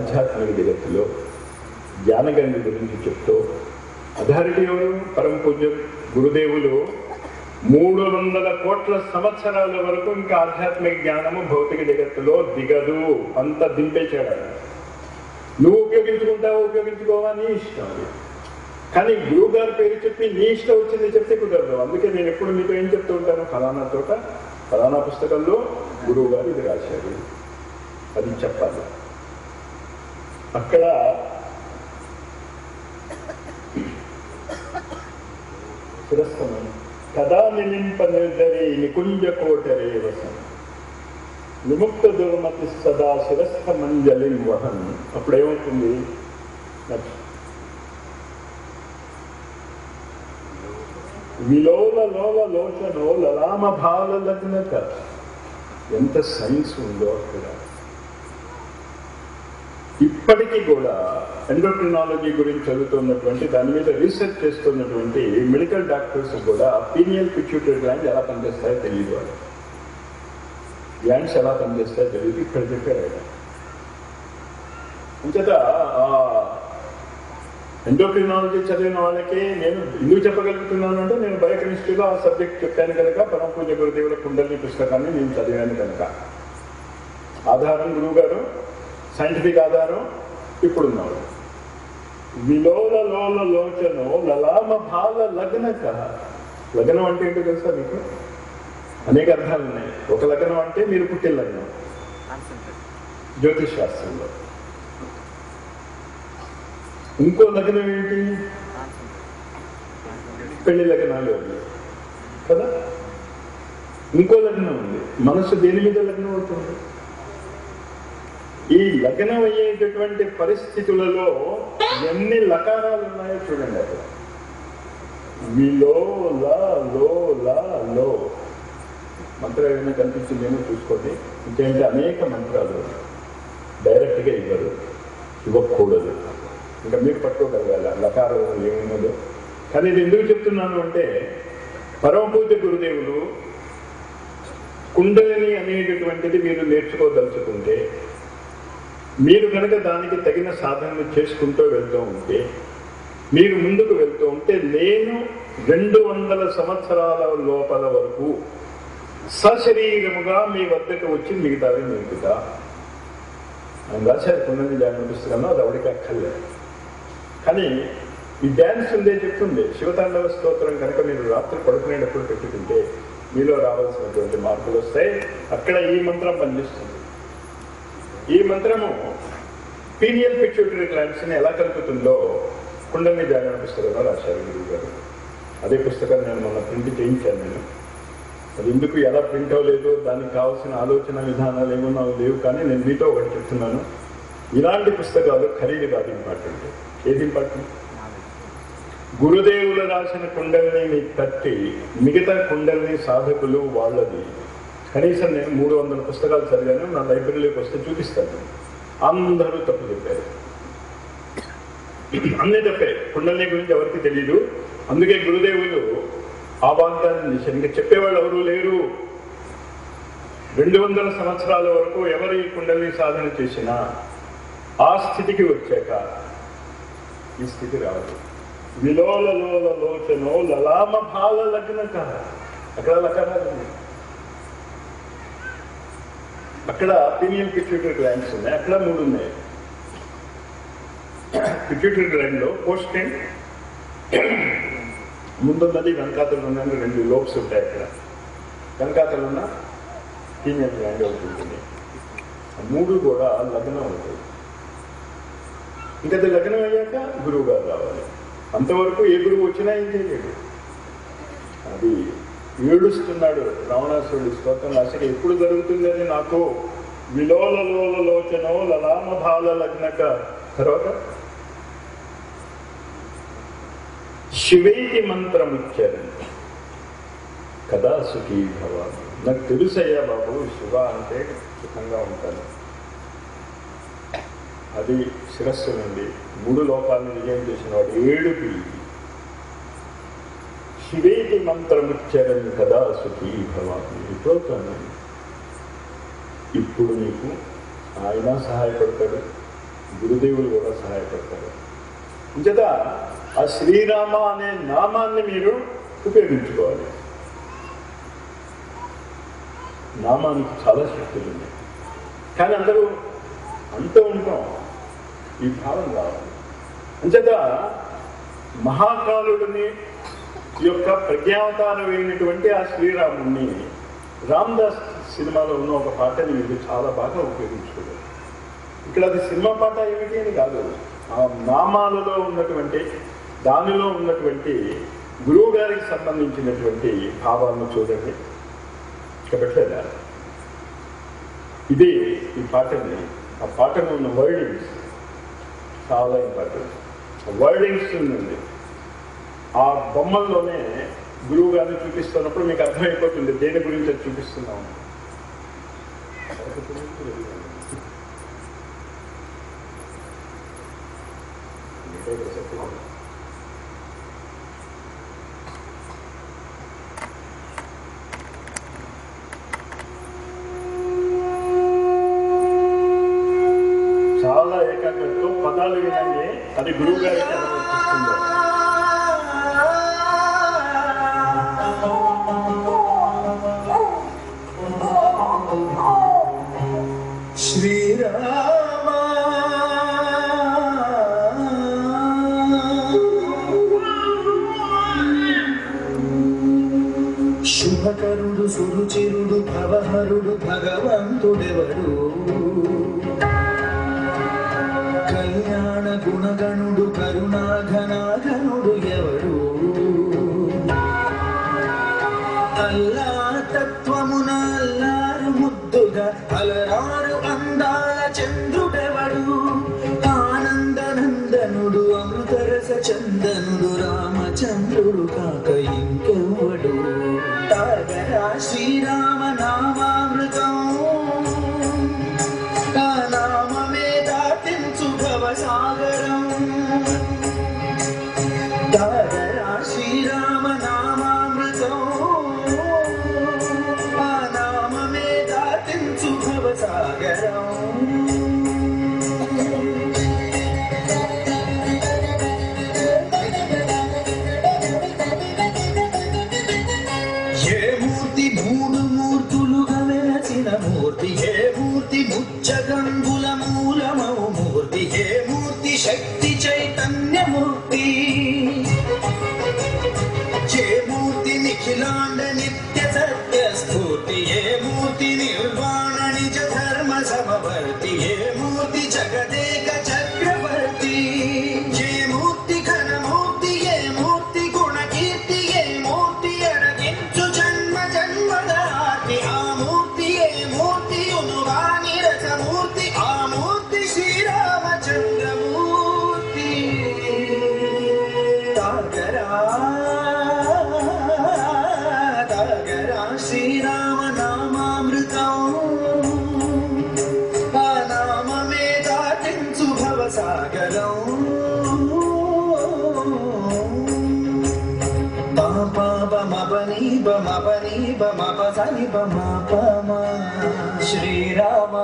ఆధ్యాత్మిక జగత్తులో జ్ఞానగంగ గురించి చెప్తూ అథారిటీ ఎవరు పరమ పూజ్య గురుదేవులు మూడు వందల కోట్ల సంవత్సరాల వరకు ఇంకా ఆధ్యాత్మిక జ్ఞానము భౌతిక జగత్తులో దిగదు అంత దింపేశాడు ఆయన. నువ్వు ఉపయోగించుకుంటావో ఉపయోగించుకోవా నీ ఇష్టం అది. కానీ గురువు గారి పేరు చెప్పి నీ ఇష్టం వచ్చింది చెప్తే కుదరదు అందుకే నేను ఎప్పుడు మీతో ఏం చెప్తూ ఉంటాను ఫలానా చోట ఫలానా పుస్తకంలో గురువు గారు ఇది రాశారు అది చెప్పాలి అక్కడ శిరస్కమని కదా నిలింప నిర్ధరి నికుంజ కోటరే వసం విముక్త దుర్మతి సదా శిరస్థ మంజలి వహన్ అప్పుడు ఏమవుతుంది విలోల లోల లోచనో లలామ భావ లగ్నక ఎంత సైన్స్ ఉందో అక్కడ ఇప్పటికీ కూడా ఎండోక్రినాలజీ గురించి చదువుతున్నటువంటి దాని మీద రీసెర్చ్ చేస్తున్నటువంటి మెడికల్ డాక్టర్స్ కూడా పీనియల్ పిచ్యూటరీ గ్లాండ్ ఎలా పనిచేస్తాయో తెలియదు వాళ్ళు గ్లాండ్స్ ఎలా పనిచేస్తాయో తెలియదు ఇక్కడ చెప్పారు ఆయన అంచేత ఎండోక్రినాలజీ చదివిన వాళ్ళకి నేను ఎందుకు చెప్పగలుగుతున్నాను అంటే నేను బయోకెమిస్ట్రీలో ఆ సబ్జెక్ట్ చెప్పాను కనుక పరమ పూజ గురుదేవుల కుండలి పుస్తకాన్ని నేను చదివాను కనుక ఆధారం గురువు గారు సైంటిఫిక్ ఆధారం ఇప్పుడున్నాడు విలోల లోల లోచనో లలామ భాల లగ్నక లగ్నం అంటే ఏంటో తెలుసా మీకు అనేక అర్థాలు ఉన్నాయి ఒక లగ్నం అంటే మీరు పుట్టిన లగ్నం జ్యోతిష్ శాస్త్రంలో ఇంకో లగ్నం ఏంటి పెళ్లి లగ్నాలు అవి. కదా ఇంకో లగ్నం ఉంది మనసు దేని మీద లగ్నం అవుతుంది ఈ లగ్నం అయ్యేటటువంటి పరిస్థితులలో ఎన్ని లకారాలు ఉన్నాయో చూడండి అక్కడ విలో లా లో లా లో మంత్రం ఏమైనా కనిపించిందేమో చూసుకోండి ఇంకేంటి అనేక మంత్రాలు డైరెక్ట్గా ఇవ్వరు ఇవ్వకూడదు ఇంకా మీరు పట్టుకోగలగాలి ఆ లకారం ఏమున్నదో కానీ ఇది ఎందుకు చెప్తున్నాను అంటే పరమపూజ గురుదేవులు కుండలిని అనేటటువంటిది మీరు నేర్చుకోదలుచుకుంటే మీరు కనుక దానికి తగిన సాధనలు చేసుకుంటూ వెళ్తూ ఉంటే మీరు ముందుకు వెళ్తూ ఉంటే నేను రెండు వందల సంవత్సరాల లోపల వరకు సశరీరముగా మీ వద్దకు వచ్చి మిగతావి నిలుపుతా ఆయన రాశారు కుండలి జాగ్రత్త పుస్తకంలో అది ఎవరికి అక్కర్లేదు కానీ ఈ డ్యాన్స్ ఉందే చెప్తుంది శివతాండవ స్తోత్రం కనుక మీరు రాత్రి పడుకునేటప్పుడు పెట్టుకుంటే మీలో రావాల్సినటువంటి మార్పులు వస్తాయి అక్కడ ఈ మంత్రం పనిచేస్తుంది ఈ మంత్రము పీనియల్ పిచ్యూటరీ గ్లాండ్స్ని ఎలా కలుపుతుందో కుండలి జాగరణ పుస్తకంలో రాశారు గురువు గారు అదే పుస్తకాన్ని నేను మొన్న ప్రింట్ చేయించాను నేను అది ఎందుకు ఎలా ప్రింట్ అవ్వలేదు దానికి కావాల్సిన ఆలోచన విధానాలు ఏమన్నా లేవు కానీ నేను మీతో ఒకటి చెప్తున్నాను ఇలాంటి పుస్తకాలు ఖరీదు కాదు ఇంపార్టెంట్ ఏది ఇంపార్టెంట్ గురుదేవులు రాసిన కుండలిని తట్టి మిగతా కుండలిని సాధకులు వాళ్ళది కనీసం నేను మూడు వందల పుస్తకాలు చదివాను నా లైబ్రరీలోకి వస్తే చూపిస్తాను అందరూ తప్పు చెప్పారు అన్నీ తప్పే కుండలిని గురించి ఎవరికి తెలియదు అందుకే గురుదేవులు ఆ వాగ్దాన్ని సరిగ్గా చెప్పేవాళ్ళు ఎవరు లేరు రెండు వందల సంవత్సరాల వరకు ఎవరు ఈ కుండలిని సాధన చేసినా ఆ స్థితికి వచ్చాక ఈ స్థితి రాదు విలోల లోల లోచనో లలామ భాల లగ్నక అక్కడ లగ్నాలు ఉన్నాయి అక్కడ పీనియల్ పిట్యూటరీ గ్లాండ్స్ ఉన్నాయి అక్కడ మూడు ఉన్నాయి పిట్యూటరీ గ్లాండ్ లో పోస్టింగ్ ముందున్నది వెనకాతలు ఉన్న రెండు లోబ్స్ ఉంటాయి అక్కడ వెనకాతలు ఉన్న పీనియల్ గ్లాండ్ ఒకటి ఉంటుంది ఆ మూడు కూడా లగ్నం ఉంటుంది ఇంకా అది లగ్నం అయ్యాక గురువు గారు రావాలి అంతవరకు ఏ గురువు వచ్చినా ఏం చేయలేడు అది ఏడుస్తున్నాడు రావణాసురుడు స్తోత్రం అసలు ఎప్పుడు జరుగుతుందని నాకు విలోల లోల లోచనో లలామ భాల లగ్నక తర్వాత శివేతి మంత్రం ఇచ్చారు కదా సుఖీ భవ నాకు తెలుసయ్యా బాబు శివ అంటే సుఖంగా ఉంటాను అది శిరస్సు నుండి మూడు లోకాలను విజయం చేసిన వాడు ఏడుపి శివేతి మంత్రముచ్చరన్ కదా సుఖీ భవామి ఇప్పుడు ఇప్పుడు నీకు ఆయన సహాయపడతాడు గురుదేవులు కూడా సహాయపడతారు ఇంచేత ఆ శ్రీరామ అనే నామాన్ని మీరు ఉపయోగించుకోవాలి నామానికి చాలా శక్తులు ఉన్నాయి కానీ అందరూ అంటూ ఉంటాం ఈ భావం రావాలి అంచేత మహాకాలుడిని యొక్క ప్రజ్ఞావతారమైనటువంటి ఆ శ్రీరాముణ్ణి రామ్దాస్ సినిమాలో ఉన్న ఒక పాటని వీళ్ళు చాలా బాగా ఉపయోగించుకోలేదు ఇక్కడ అది సినిమా పాట ఏమిటి అని కాదు ఆ నామాలలో ఉన్నటువంటి దానిలో ఉన్నటువంటి గురువు గారికి సంబంధించినటువంటి భావాలను చూడండి ఇక్కడ పెట్టలేదా ఇది ఈ పాటని ఆ పాటలో ఉన్న వర్డింగ్స్ చాలా ఇంపార్టెంట్ వర్డింగ్స్ ఉంది ఆ బొమ్మల్లోనే గురువు గారిని చూపిస్తున్నప్పుడు మీకు అర్థమైపోతుంది దేని గురించి అది చూపిస్తున్నాము చాలా ఏకాగ్రతతో పదాలు వినండి అది గురువు గారికి ఎలా వర్తిస్తుందో శ్రీరామ శుభకరుడు సురుచిరుడు భవహరుడు భగవంతుడెవడు కళ్యాణ గుణగణుడు కరుణాఘనాఘనుడు ఎవడు అల్లా తత్వమున అల్లారు ముద్దుగా అలరారు అందాల చంద్రుడెవడు ఆనందనందనుడు అమృతరస చందనుడు రామచంద్రుడు కాక ఇంకెవ్వడు తాగరా శ్రీరామ నామామృతం ఆ నామమే దాటించు భవసాగరం తాగరా శ్రీరామ నామామృతం ఆ నామమే దాటించు భవసాగరం ఏ మూర్తి మూడు మూర్తులుగా వెలసిన మూర్తి ఏ మూర్తి ముచ్చగంగుల మూలమౌ మూర్తి ఏ మూర్తి శక్తి చైతన్యమూర్తి ఏ మూర్తి నిఖిలాండ నిత్య సత్య స్ఫూర్తి ఏ మూర్తి నిర్వాణ నిజ ధర్మ సమవర్తి ఏ మూర్తి జగదేక చక్రవర్తి ఏ మూర్తి ఘనమూర్తి ఏ మూర్తి గుణకీర్తి ఏ మూర్తి అడగించు జన్మ జన్మదాతి ఆ మూర్తి ఏ మూర్తి ఉనువాని రసమూర్తి ఆ మూర్తి శ్రీరామచంద్రమూర్తి తాగరా తాగరా శ్రీరామ నామామృతం ఆ నామమే దాటించు భవసాగరం బమపని బమపని బమపసని బమపమ శ్రీరామ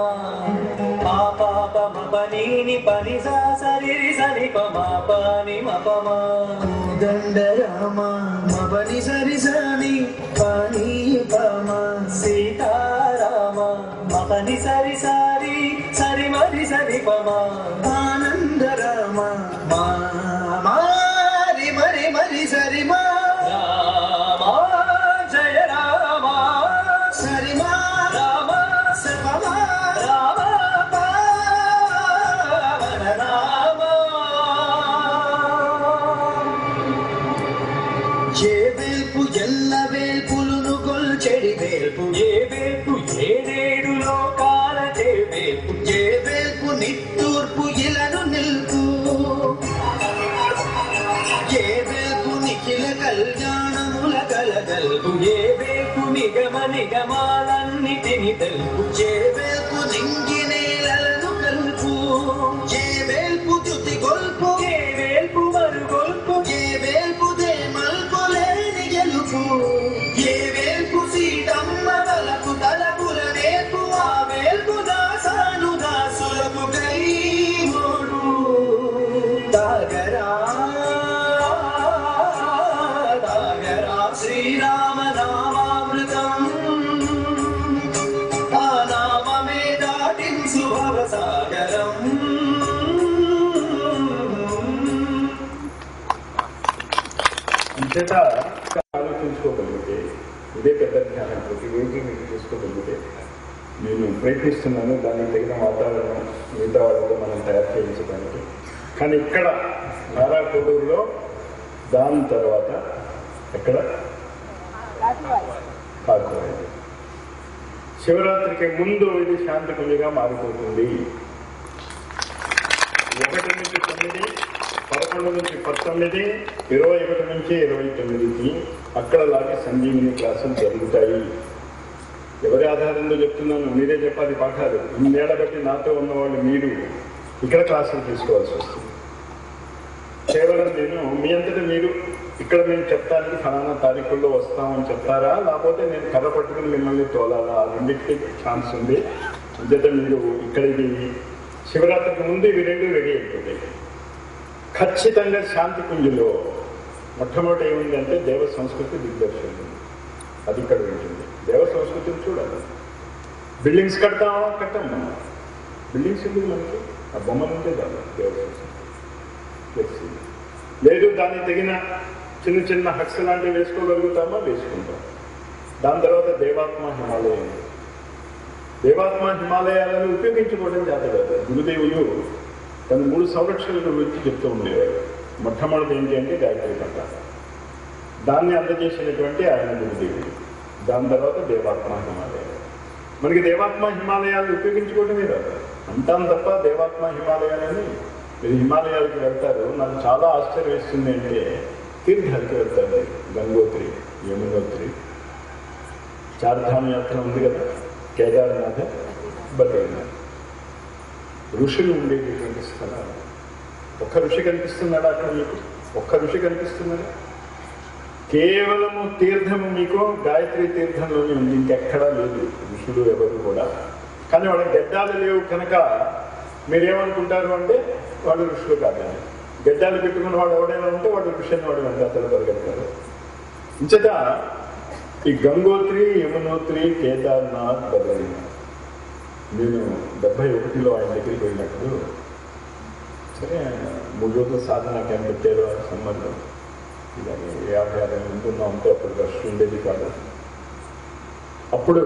పాపని పని సరి సరి పమా పని మపమా దండ రామ మపని సరి సని పని పమ సీతారామ మపని సరి సరి సరి మరి సరి పమా ఆనంద రామ మా మారి మరి మరి సరి మా రామ జయ రామ సరి మా రామ సపమా రామ పావన రామ ఏ వేల్పు ఎల్ల వేల్పులును గొల్చెడి వేల్పు ఏ వేపు ఏడేడు లోకాల వేపు ఏ వేల్పు నిట్టూర్పు ఇలను నిల్పు ఏ వేల్పు నిఖిల కళ్యాణముల కలగల్పు ఏ వేపు నిగమ నిగమాలన్నిటిని తెలుపు ఏ వేల్పు నింగి నేలలను కలుపు ఏ వేల్పు తుతి గొల్పు ఏ వేల్పు మరుగొల్పు ఏ వేల్పు దేమల్పు లేని గెలుపు ఏ వేల్పు సీతమ్మ తలకు తలపుల నేర్పు ఆ వేల్పు దాసాను దాసులకు కై మూడు శ్రీరామ నామామృతం ఆ నామమే దాటించు భవసాగరం అంతటా ఆలోచించుకోగలిగితే ఇదే పెద్ద ధ్యానం ప్రతిరోజు మీకు చేసుకోగలిగితే నేను ప్రయత్నిస్తున్నాను దానికి తగిన వాతావరణం మిగతా వాళ్ళతో మనం తయారు చేయించడానికి కానీ ఇక్కడ నారా కొడూరులో దాని తర్వాత ఎక్కడ కాకువాయి శివరాత్రికి ముందు ఇది శాంతి కుంజగా మారిపోతుంది ఒకటి నుంచి తొమ్మిది పదకొండు నుంచి పంతొమ్మిది ఇరవై ఒకటి నుంచి ఇరవై తొమ్మిదికి అక్కడ లాగే సంజీవిని క్లాసులు జరుగుతాయి ఎవరి ఆధారంలో చెప్తున్నాను మీరే చెప్పాలి పాఠాలు ఇన్నేళ్ల బట్టి నాతో ఉన్నవాళ్ళు మీరు ఇక్కడ క్లాసులు తీసుకోవాల్సి వస్తుంది కేవలం నేను మీ అంతటా మీరు ఇక్కడ నేను చెప్తానికి ఫలానా తారీఖుల్లో వస్తామని చెప్తారా లేకపోతే నేను కథ పట్టుకుని మిమ్మల్ని తోలాలా ఆ రెండింటికి ఛాన్స్ ఉంది అంతేత మీరు ఇక్కడ ఇది శివరాత్రికి ముందు ఇవి రెండు రెడీ అయిపోతాయి ఖచ్చితంగా శాంతి కుంజులో మొట్టమొదటి ఏముందంటే దేవ సంస్కృతి దిగ్దర్శనం ఉంది. అది ఇక్కడ ఉంటుంది దేవ సంస్కృతిని చూడాలి బిల్డింగ్స్ కడతామా కట్టాం మనం బిల్డింగ్స్ ఎందుకు మనకి ఆ బొమ్మలు ఉంటే చాలు దేవ సంస్కృతి ఫ్లెక్సీ లేదు దానికి తగిన చిన్న చిన్న హక్స్ లాంటివి వేసుకోగలుగుతామా వేసుకుంటాం దాని తర్వాత దేవాత్మ హిమాలయం దేవాత్మ హిమాలయాలను ఉపయోగించుకోవడం చేత కాదు గురుదేవులు తన మూడు సంరక్షణల గురించి చెప్తూ ఉండేవారు మొట్టమొదటి ఏంటి అంటే గాయత్రి పట్ట దాన్ని అందజేసినటువంటి ఆయన గురుదేవుడు దాని తర్వాత దేవాత్మ హిమాలయాలు మనకి దేవాత్మ హిమాలయాలు ఉపయోగించుకోవడమే కాదు అంటాం తప్ప దేవాత్మ హిమాలయాలని మీరు హిమాలయాలకు వెళ్తారు నాకు చాలా ఆశ్చర్యం వేస్తుంది అంటే తీర్థాలకి వెళ్తారు గంగోత్రి యమునోత్రి చార్ధామ యాత్ర ఉంది కదా కేదార్నాథ్ బద్రీనాథ్ ఋషులు ఉండేటటువంటి స్థలాలు ఒక్క ఋషి కనిపిస్తున్నాడా అక్కడ మీకు ఒక్క ఋషి కనిపిస్తున్నాడా కేవలము తీర్థము మీకు గాయత్రి తీర్థంలోనే ఉంది ఇంకెక్కడా లేదు ఋషులు ఎవరు కూడా కానీ వాళ్ళ గడ్డాలు లేవు కనుక మీరేమనుకుంటారు అంటే వాళ్ళు ఋషులు కాదని గడ్డాలు పెట్టుకున్న వాడు ఎవడైనా ఉంటే వాడు ఋషి అని వాడు వెంట అతను పరిగెడతారు ఇంచట ఈ గంగోత్రి యమునోత్రి కేదార్నాథ్ బద్రీనాథ్ నేను డెబ్బై ఒకటిలో ఆయన దగ్గరికి వెళ్ళినప్పుడు సరే ఆయన మూడు రోజుల సాధన క్యాంప్ పెట్టారు ఆ సమ్మర్లో ఇలాగే యాభై అరవై మంది ఉన్నాం అంతే అప్పుడు రష్ ఉండేది కాదు అప్పుడు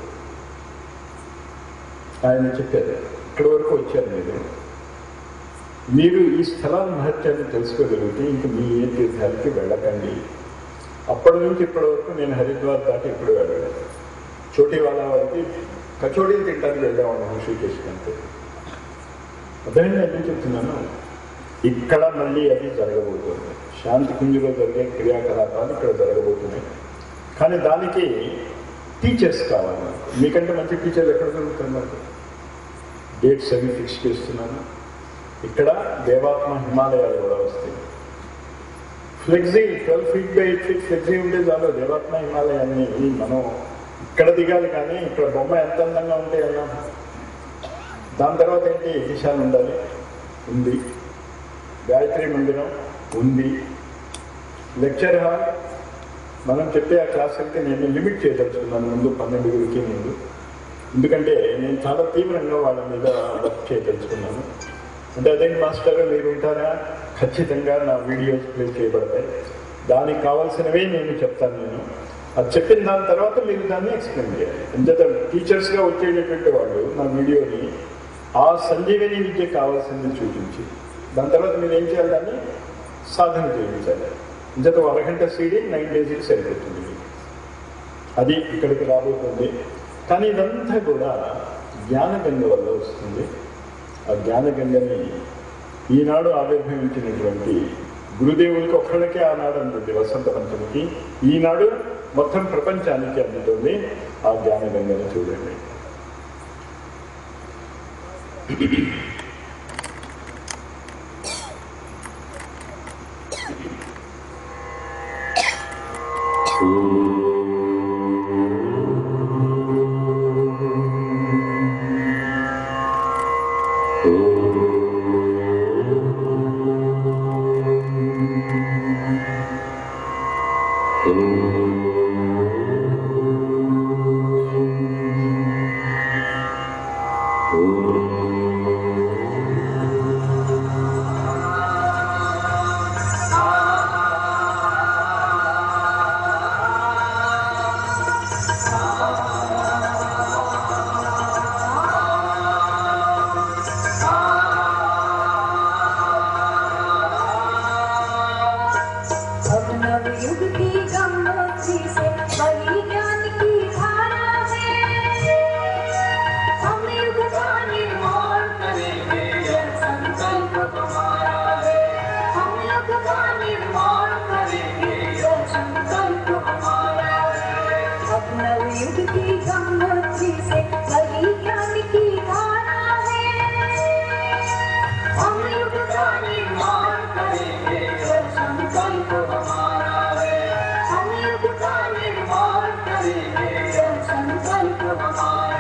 ఆయన చెప్పారు ఇక్కడి వరకు వచ్చారు మీరు మీరు ఈ స్థలాల మహత్యాన్ని తెలుసుకోగలిగితే ఇంక మీ ఏ తీర్థాలకి వెళ్ళకండి అప్పటి నుంచి ఇప్పటి వరకు నేను హరిద్వార్ దాటి ఇప్పుడు వెళ్ళలేదు చోటి వాళ్ళ వారికి కచోడీలు తింటానికి వెళ్ళామని ఋషికేశ్ అంతే అర్థమైంది ఎందుకు చెప్తున్నాను ఇక్కడ మళ్ళీ అది జరగబోతుంది శాంతి కుంజులో జరిగే క్రియాకలాపాలు ఇక్కడ జరగబోతున్నాయి కానీ దానికి టీచర్స్ కావాలి నాకు మీకంటే మంచి టీచర్లు ఎక్కడ దొరుకుతారు నాకు డేట్స్ అవి ఫిక్స్ చేస్తున్నాను ఇక్కడ దేవాత్మ హిమాలయాలు కూడా వస్తాయి flexi twelve feet by eight feet flexi ఉంటే చాలు దేవాత్మ హిమాలయాన్ని మనం ఇక్కడ దిగాలి కానీ ఇక్కడ బొమ్మ ఎంత అందంగా ఉంటే అన్నా దాని తర్వాత ఏంటి దిశాలు ఉండాలి ఉంది గాయత్రి మందిరం ఉంది లెక్చర్ హాల్ మనం చెప్పే ఆ క్లాసులకి నేను లిమిట్ చేయదలుచుకున్నాను ముందు పన్నెండుగురికి ముందు ఎందుకంటే నేను చాలా తీవ్రంగా వాళ్ళ మీద వర్క్ చేయదలుచుకున్నాను అంటే అదేంటి మాస్టర్ మీరు ఉంటారా ఖచ్చితంగా నా వీడియోస్ ప్లే చేయబడతాయి దానికి కావాల్సినవే నేను చెప్తాను నేను అది చెప్పిన దాని తర్వాత మీరు దాన్ని ఎక్స్ప్లెయిన్ చేయాలి అంతేత టీచర్స్గా వచ్చేటటువంటి వాళ్ళు నా వీడియోని ఆ సంజీవని విద్య కావాల్సింది చూపించి దాని తర్వాత మీరు ఏం చేయాలి దాన్ని సాధన చేయించాలి ఇంతతో అరగంట సీడీ నైన్ డేస్కి సరిపోతుంది మీకు అది ఇక్కడికి రాబోతుంది కానీ ఇదంతా కూడా జ్ఞానగంగ వల్ల వస్తుంది ఆ జ్ఞానగంగని ఈనాడు ఆవిర్భవించినటువంటి గురుదేవులకి ఒక్కళ్ళకే ఆనాడు అందుతుంది వసంత పంచమికి ఈనాడు మొత్తం ప్రపంచానికి అందుతుంది ఆ జ్ఞానగంగని చూడండి अब नवयुग की गंगोत्री से बड़ी ज्ञान की धारा है हम युग का निर्माण करेंगे यह संकल्प हमारा है हम युग का निर्माण करेंगे यह संकल्प हमारा है अब नवयुग की गंगोत्री से बड़ी ज्ञान की धारा है हम युग का निर्माण करेंगे यह संकल्प हमारा है हम युग का निर्माण करेंगे यह संकल्प हमारा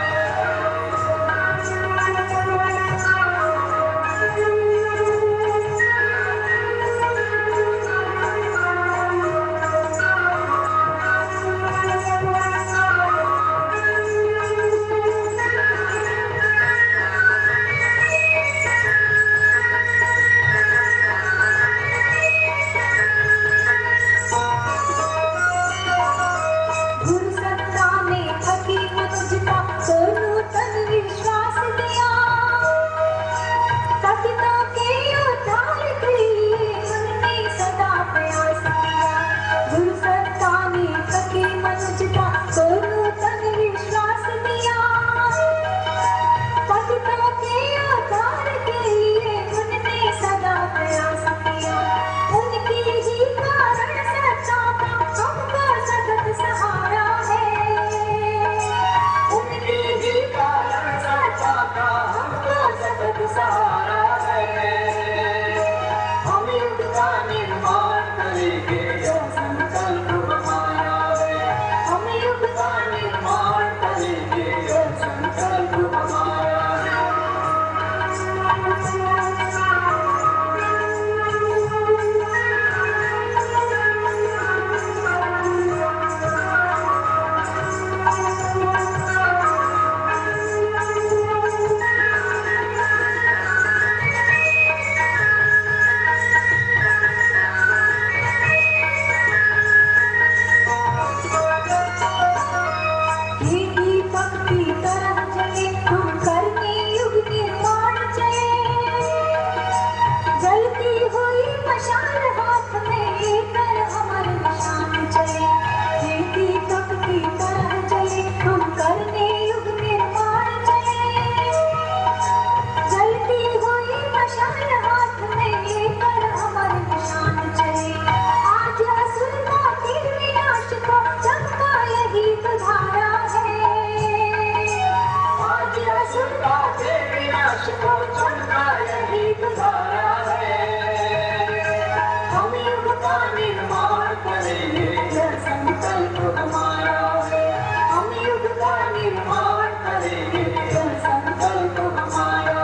गुरु सत्ता ने हकीकत जिता तो नूतन विश्वास दिया पतितों के उद्धार के लिए उनने सदा प्रयास किया गुरु सत्ता ने हकीकत जिता तो नूतन विश्वास दिया पतितों के उद्धार के लिए उनने सदा प्रयास किया उनकी ही कारण सच्चा का हमको सतत सहारा है उनकी ही कारण सच्चा का हमको सतत सहारा है हम युग का निर्माण करेंगे यह संकल्प हमारा है हम युग का निर्माण करेंगे यह संकल्प हमारा है ये दीपक की तरह जले हम करने युग निर्माण चले जलती हुई मशाल हाथ में लेकर अमर निशान चले ये दीपक की तरह जले हम करने युग निर्माण चले जलती हुई मशाल हाथ में लेकर अमर निशान चले आज असुर का तीर विनाश को चमका यही तुधारा है आज असुर का तीर विनाश को चमका यही तुधारा है हम युग का निर्माण करेंगे यह संकल्प हमारा है हम युग का निर्माण करेंगे यह संकल्प हमारा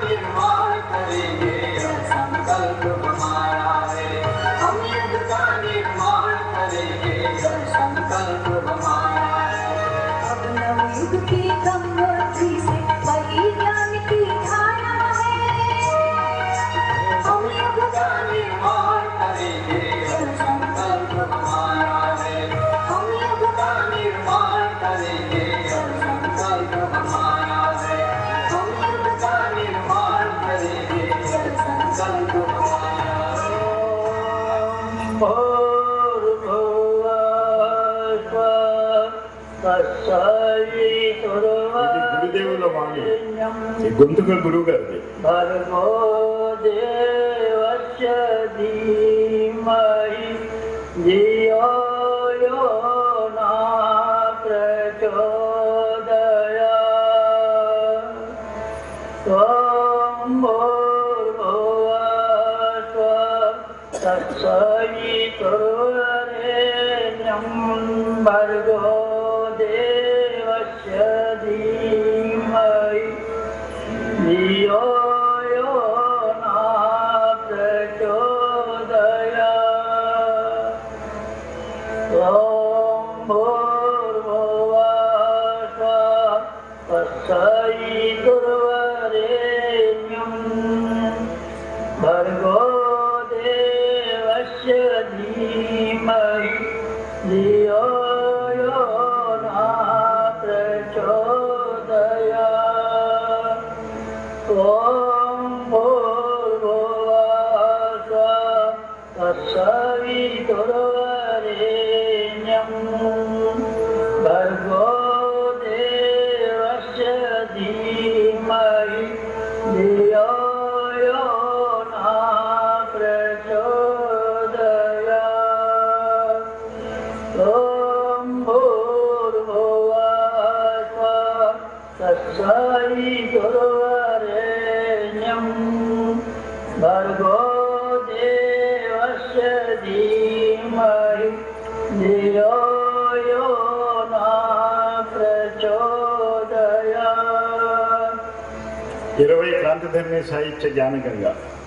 निर्माण करेंगे यह संकल्प हमारा है हम युग का निर्माण करेंगे यह संकल्प हमारा है अब नवयुग की गंगोत्री से वही ज्ञान की धारा है हम युग का निर्माण करेंगे यह संकल्प हमारा है हम युग का निर्माण करेंगे यह संकल्प हमारा है हम युग का निर्माण करेंगे यह संकल्प हमारा है ఇది గురుదేవుల వాణి ఈ గొంతుక గురువు గారిది భర్గో దేవస్య ధీమహి ధియో యో నా ప్రచోదయాత్ త్వం భూర్భువః స్వః తత్సవితుర్వరేణ్యం భర్గో దేవస్య ధీమహి ధియో యో నా ప్రచోదయాత్ ఓం భూర్భువః స్వః తత్సవితుర్వరేణ్యం భర్గో దేవస్య ధీమహి ధియో యో నా ప్రచోదయాత్ ఓం భూర్భువః స్వః తత్సవితుర్వరేణ్యం భర్గో దేవస్య ధీమహి ధియో యో నా ప్రచోదయాత్ ఓం భూర్భువః స్వః తత్సవితుర్వరేణ్యం భర్గో దేవస్య ధీమహి ధియో యో నా ప్రచోదయాత్ ఇరవై క్రాంతిధర్మి సాహిత్య జ్ఞానగంగా